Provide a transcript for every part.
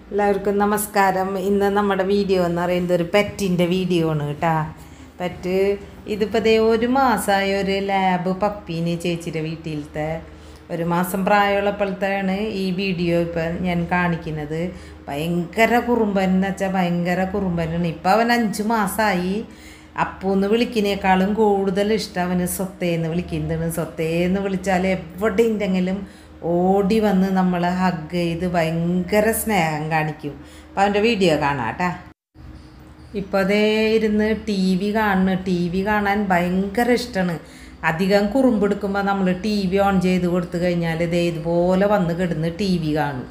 എല്ലാവർക്കും നമസ്കാരം ഇന്ന് നമ്മുടെ വീഡിയോ എന്ന് പറയുന്നത് ഒരു പെറ്റിൻ്റെ വീഡിയോ ആണ് കേട്ടാ പെറ്റ് ഇതിപ്പോൾ ദേ ഒരു മാസമായ ഒരു ലാബ് പപ്പീന് ചേച്ചിയുടെ വീട്ടിലത്തെ ഒരു മാസം പ്രായമുള്ളപ്പോഴത്തെയാണ് ഈ വീഡിയോ ഇപ്പം ഞാൻ കാണിക്കുന്നത് ഭയങ്കര കുറുമ്പൻ എന്ന് വെച്ചാൽ ഭയങ്കര കുറുമ്പനാണ് ഇപ്പം അവൻ അഞ്ച് മാസമായി അപ്പൂന്ന് വിളിക്കുന്നേക്കാളും കൂടുതൽ ഇഷ്ടം അവന് സ്വത്തേന്ന് വിളിക്കുന്നതാണ് സ്വത്തേന്ന് വിളിച്ചാൽ എവിടെ ഉണ്ടെങ്കിലും ഓടി വന്ന് നമ്മൾ ഹഗ് ചെയ്ത് ഭയങ്കര സ്നേഹം കാണിക്കും അപ്പം അവൻ്റെ വീഡിയോ കാണാം കേട്ടാ ഇപ്പോൾ അതേ ഇരുന്ന് ടി വി കാണുന്നു ടി വി കാണാൻ ഭയങ്കര ഇഷ്ടമാണ് അധികം കുറുമ്പെടുക്കുമ്പോൾ നമ്മൾ ടി വി ഓൺ ചെയ്ത് കൊടുത്തു കഴിഞ്ഞാൽ ഇതേ ഇതുപോലെ വന്ന് കിടന്ന് ടി വി കാണും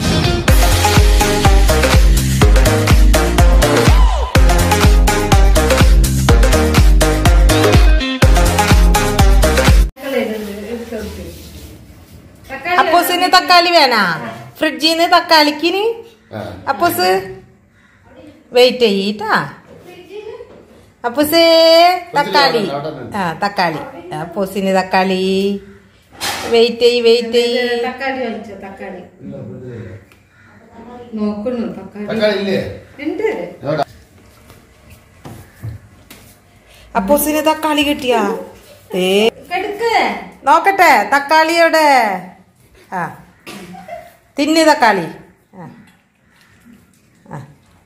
അപ്പോസിന് തക്കാളി വേണാ ഫ്രിഡ്ജിന്ന് തക്കാളിക്കിന് അപ്പോസ് വെയിറ്റ് ചെയ്യട്ടാ അപ്പൂസേ തക്കാളി ആ തക്കാളി അപ്പൂസിന് തക്കാളി വെയിറ്റ് ചെയ്യ് വെയിറ്റ് ചെയ്യ് തക്കാളി വലിച്ചോ തക്കാളി നോക്കുന്നു തക്കാളി തക്കാളി ഇല്ലേ ഉണ്ട് എവിടെ? അപ്പൂസിന് തക്കാളി കിട്ടിയാ ഏ കെടുക്ക് നോക്കട്ടെ തക്കാളി എവിടെ ആ തിന്ന് തക്കാളി ആ ആ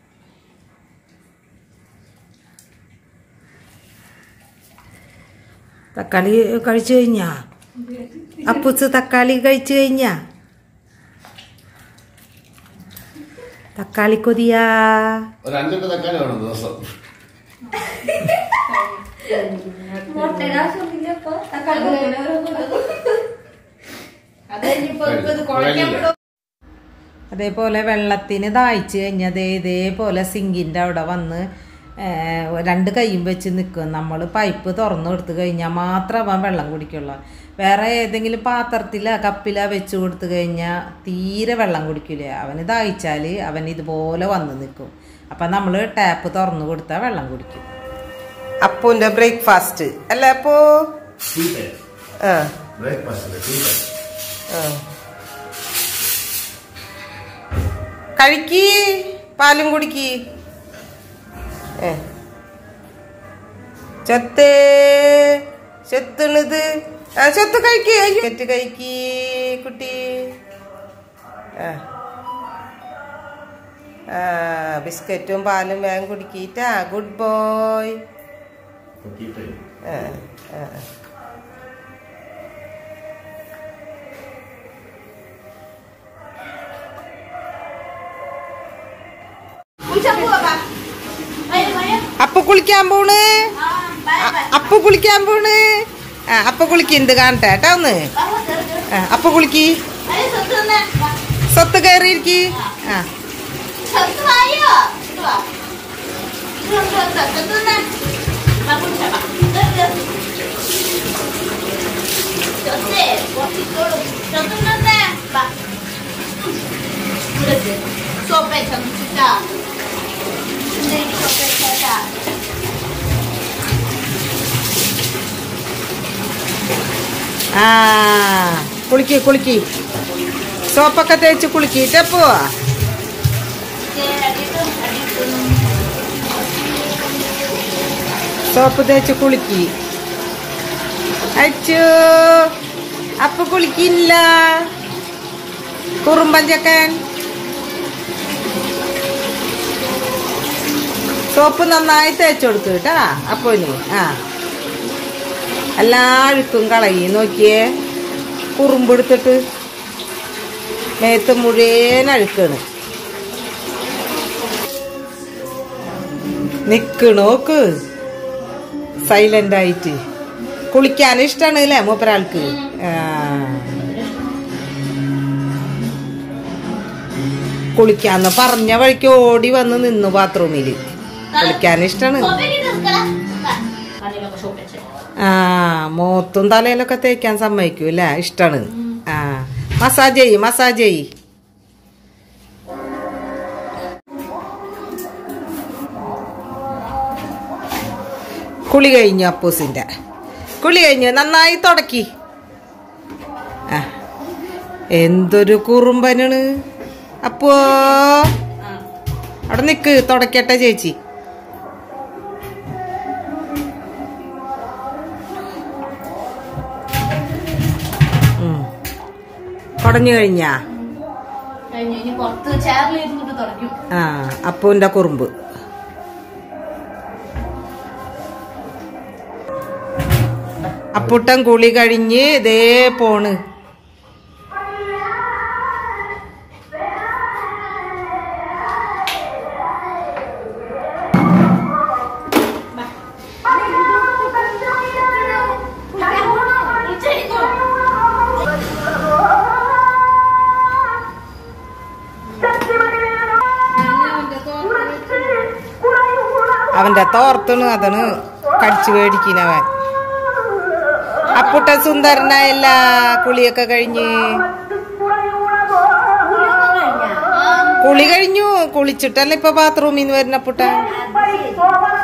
തക്കാളി കഴിച്ചു കഴിഞ്ഞാ അപ്പൂസ് തക്കാളി കഴിച്ചു കഴിഞ്ഞാ തക്കാളി കൊതിയാ ഒരു അഞ്ചെട്ട് തക്കാളി വേണം ദിവസം കഴിയില്ല. അതേപോലെ വെള്ളത്തിന് ദാഹിച്ച് കഴിഞ്ഞത് ഇതേപോലെ സിങ്കിൻ്റെ അവിടെ വന്ന് ഏ, രണ്ട് കൈയും വെച്ച് നിൽക്കും നമ്മൾ പൈപ്പ് തുറന്നു കൊടുത്തു കഴിഞ്ഞാൽ മാത്രം അവൻ വെള്ളം കുടിക്കുള്ളൂ വേറെ ഏതെങ്കിലും പാത്രത്തിലോ കപ്പിലോ വെച്ച് കൊടുത്തു കഴിഞ്ഞാൽ തീരെ വെള്ളം കുടിക്കില്ല അവന് ദാഹിച്ചാൽ അവൻ ഇതുപോലെ വന്ന് നിൽക്കും അപ്പം നമ്മൾ ടാപ്പ് തുറന്നു കൊടുത്താൽ വെള്ളം കുടിക്കും അപ്പൂൻ്റെ ബ്രേക്ക്ഫാസ്റ്റ് അല്ലേ അപ്പോ ആ Breakfast അല്ലേ, tea time. കഴിക്കി പാലും കുടിക്കി ഏ ചെത്തേ ചെത്തണത് ആ ചെത്ത് കഴിക്കി ചെത്ത് കഴിക്കി കുട്ടി ആ ആ ബിസ്ക്കറ്റും പാലും വേഗം കുടിക്കിട്ടാ ഗുഡ് ബോയ് Tea time. ആ ആ അപ്പ കുളിക്കാൻ പോണ് അ- അപ്പ കുളിക്കാൻ പോണ് ആ അപ്പ കുളിക്കുന്നുണ്ട് കാണട്ടെ കേട്ടാ ഒന്ന് ആ, അപ്പ കുളിക്ക് സ്വത്ത് കയറിയിരിക്കി ആ 소배 정치자. 근데 이 소배 찾아. ആ കുളിക്ക് കുളിക്ക് സോപ്പൊക്കെ തേച്ച് കുളിക്കിട്ട് പോവാ 이제 아직은 아직은 സോപ്പ് തേച്ച് കുളിക്ക് അച്ചു അപ്പ കുളിക്കില്ല കുറുമ്പൻ ചക്കൻ സോപ്പ് നന്നായി തേച്ച് കൊടുത്തു കേട്ടാ അപ്പോന് ആ എല്ലാ അഴുക്കും കളയി നോക്കിയേ കുറുമ്പെടുത്തിട്ട് മേത്ത് മുഴുവൻ അഴുക്കാണ് നിക്കണോക്ക് സൈലന്റ് ആയിട്ട് കുളിക്കാൻ ഇഷ്ടമാണ് അല്ലേ മൂപ്പരാൾക്ക് ആ. കുളിക്കാന്ന് പറഞ്ഞ വഴിക്ക് ഓടി വന്ന് നിന്നു ബാത്റൂമില് കുളിക്കാൻ ഇഷ്ടമാണ് 소배기 됐을까? 아니면 소배 쳐. ആ മോത്തും തലയിലൊക്കെ തേക്കാൻ സമ്മതിക്കും അല്ലേ ഇഷ്ടമാണ് ആ മസാജ് ചെയ്യ് മസാജ് ചെയ്യ് കുളി കഴിഞ്ഞു അപ്പൂസിന്റെ കുളി കഴിഞ്ഞു നന്നായി തുടക്കി ആ എന്തൊരു കുറുമ്പനാണ് അപ്പോ അവിടെ നിക്ക് തുടക്കട്ടെ ചേച്ചി ഉം. കുടഞ്ഞു കഴിഞ്ഞാ കഴിഞ്ഞു ഇനി പുറത്ത് ചേറിൽ ഇരുന്നിട്ട് തുടയ്ക്കും ആ അപ്പൂന്റെ കുറുമ്പ് അപ്പുട്ടൻ കുളി കഴിഞ്ഞ് ദേ പോണ് അവന്റെ തോർത്തണ് അതാണ് കടിച്ചു മേടിക്കുന്നവൻ അപ്പുട്ട സുന്ദരനായല്ല കുളിയൊക്കെ കഴിഞ്ഞ് കുളി കഴിഞ്ഞു കുളിച്ചിട്ടല്ല ഇപ്പൊ ബാത്റൂമിൽ നിന്ന് വരുന്ന അപ്പുട്ട